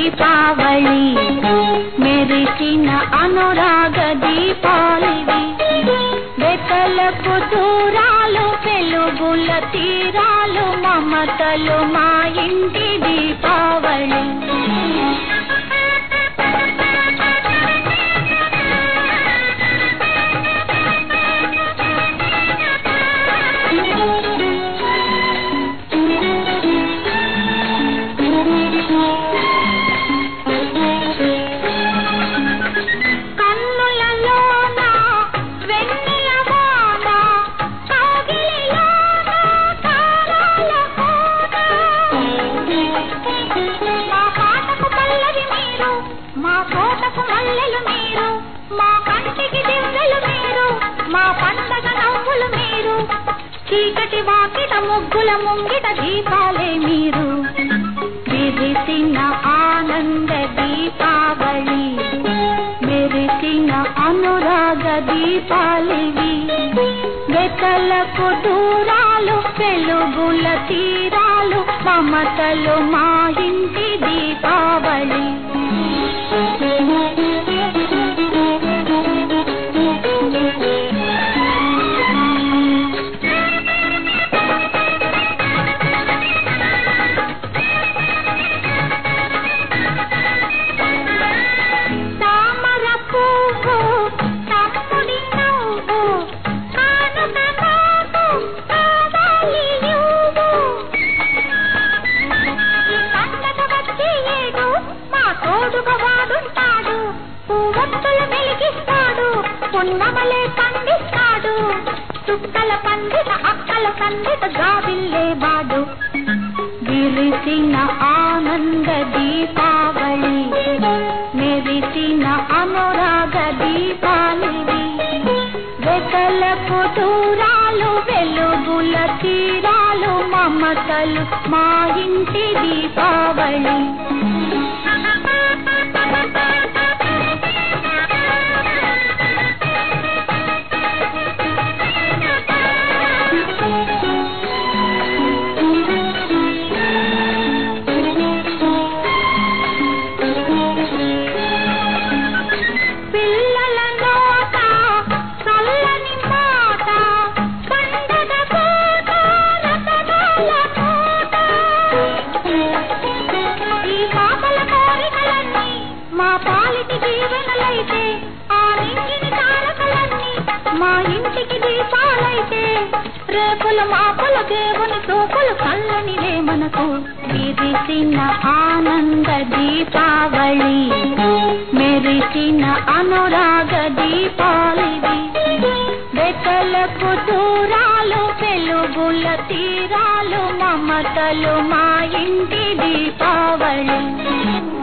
దీపావళి మెరిసిన అనురాగ దీపాలివి వెతలకు దూరాలు వెలుగుల తీరాలు మమతలు మా ఇంటి దీపావళి కన్నులలోన వెన్నెల వాన కౌగిలిలోన తారాల కోన మా పాటకు పల్లవి మీరు మా కోటకు మల్లెలు మీరు మా కంటికి దివ్వెలు మీరు మా పండగ నవ్వులు మీరు చీకటి వాకిట ముగ్గుల ముంగిట దీపాలే మీరు విరిసిన ఆనంద దీపావళి మెరిసిన అనురాగ దీపాలివి వెతలకు దూరాలు వెలుగుల తీరాలు మమతలు మా ఇంటి దీపావళి తామర పువ్వు తమ్ముడి నవ్వు కానుక నాకు కావాలి నువ్వు ఈ పండగ వచ్చే ఏడు మా తోడుగా వాడుంటాడు పువ్వొత్తులు వెలిగిస్తాడు పున్నమలే పండిస్తాడు చుక్కల పండిత అక్కల పండిత గావిల్లే బాడు విరిసిన ఆనంద దీపావళి మెరిసిన అనురాగ దీపాలివి వెతలకు దూరాలు వెలుగుల తీరాలు మమతలు మా ఇంటి దీపావళి పిల్లల నోట చల్లని మాట పండగ పూట రతనాల పూట ఈ పాపల కోరికలన్నీ మా పాలిటి జీవనలైతే ఆ నింగిని తారకలన్నీ మా ఇంటికి దీపాలైతే రేపుల మాపుల దేవుని చూపులు కళ్ళనివే మనకు విరిసిన ఆనంద దీపావళి మెరిసిన అనురాగ దీపాలివి వెతలకు దూరాలు వెలుగుల తీరాలు మమతలు మా ఇంటి దీపావళి